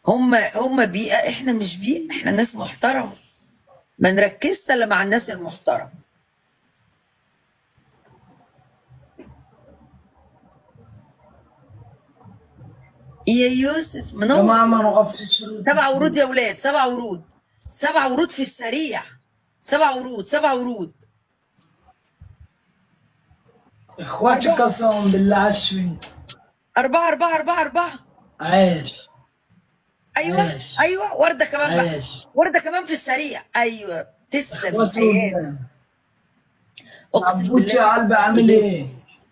هم هم بيئة احنا مش بيئة احنا ناس محترمة ما نركزش الا مع الناس المحترمة يا يوسف منور جماعة ما نوقفش سبع ورود يا ولاد سبع ورود سبع ورود في السريع سبع ورود سبع ورود اخواتي قسما بالله عشوين أربعة أربعة أربعة أربعة عايش أيوة عايش. أيوة وردة كمان بقى عايش. وردة كمان في السريع أيوة تسلم اخواتي أيام. والله. أقسم عبوتي يا بالله قلبي عامل ايه؟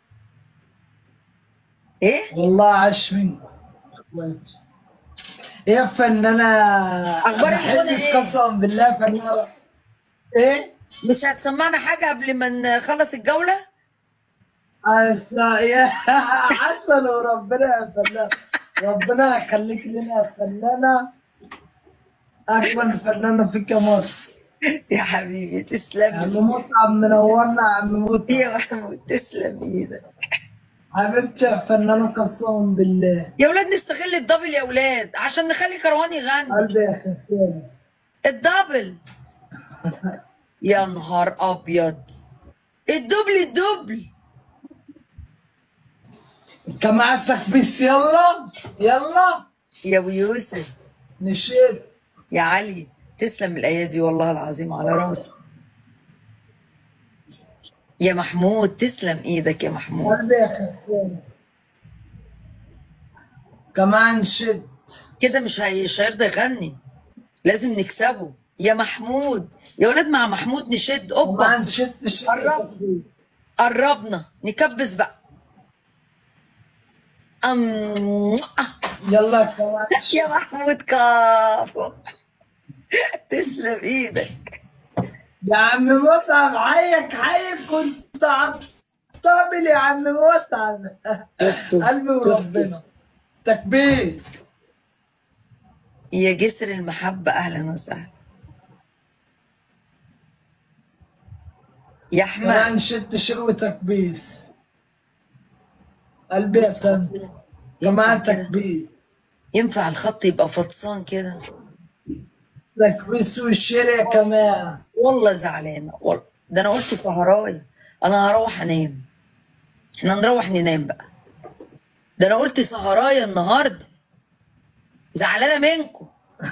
إيه والله عاش منكم اخواتي يا فنانة أخبار الغنى بحبك إيه؟ قسما بالله فنانة ايه؟ مش هتسمعنا حاجة قبل ما نخلص الجولة أصلا يا حتى لو ربنا يا فنان ربنا يخليك لنا يا فنانة أجمل فنانة فيك يا مصر يا حبيبي يا تسلم عم متعب منورنا يا عم متعب يا محمود تسلم ايدك حبيبتي يا فنانة قسما بالله يا ولاد نستغل الدبل يا ولاد عشان نخلي كروان يغني قلبي يا خفيف الدبل يا نهار ابيض الدبل الدبل جماعتك بس يلا يلا يا ابو يوسف نشيل يا علي تسلم الايادي والله العظيم على راسي يا محمود تسلم ايدك يا محمود قلبي يا خفيف كمان نشد كده مش هي- مش هيرضى يغني لازم نكسبه يا محمود يا ولاد مع محمود نشد كمان اوبا نشد نشد قرب. قربنا نكبس بقى أم... يلا كمان يا محمود كافو تسلم ايدك يا عم متعب حيك حيك كنت عطابل يا عم متعب شفتوا؟ قلبي وربنا تكبيس يا جسر المحبة أهلا وسهلا يا كمان أحمد نشد شروي تكبيس قلبي يا فندم كمان ينفع كده؟ تكبيس ينفع الخط يبقى فطسان كده تكبيس والشري كمان والله زعلانة والله ده أنا قلت سهراية أنا هروح أنام احنا نروح ننام بقى ده أنا قلت سهراية النهاردة زعلانة منكم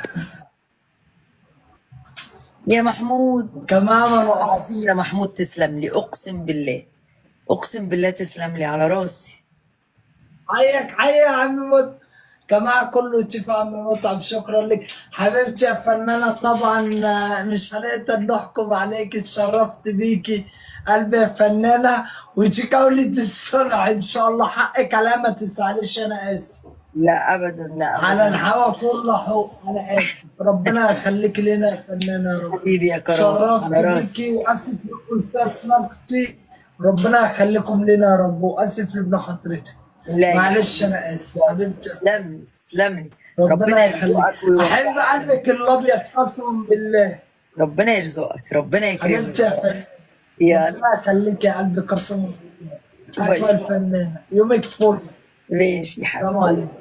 يا محمود كمان ما نوقف عظيم يا محمود تسلم لي اقسم بالله اقسم بالله تسلم لي على راسي حيك حي يا عم مت كمان كله يشوف يا عم متعب شكرا لك حبيبتي يا فنانة طبعا آه، مش هنقدر نحكم عليك اتشرفت بيكي قلبي يا فنانة ويجيك ولد الصنع ان شاء الله حقك على ما تسأليش انا اسف لا ابدا لا على ابدا الهوا كله حقوق انا اسف ربنا يخليك لنا يا فنانة يا رب حبيبي يا كرم شرفت على راسي بيكي واسف لكم استاذ مجدي ربنا يخليكم لنا يا رب واسف لابن حضرتك لا معلش انا اسف حبيبتي تسلم لي تسلم لي ربنا ربنا يخليك يرزقك احب ويوفقك قلبك الابيض قسما بالله ربنا يرزقك ربنا حبيبتي يكرمك يا فنان يا ربنا يخليك يا قلبي قسما بالله ماشي. اجمل فنانه يومك فل ماشي يا حبيبي سلام عليكم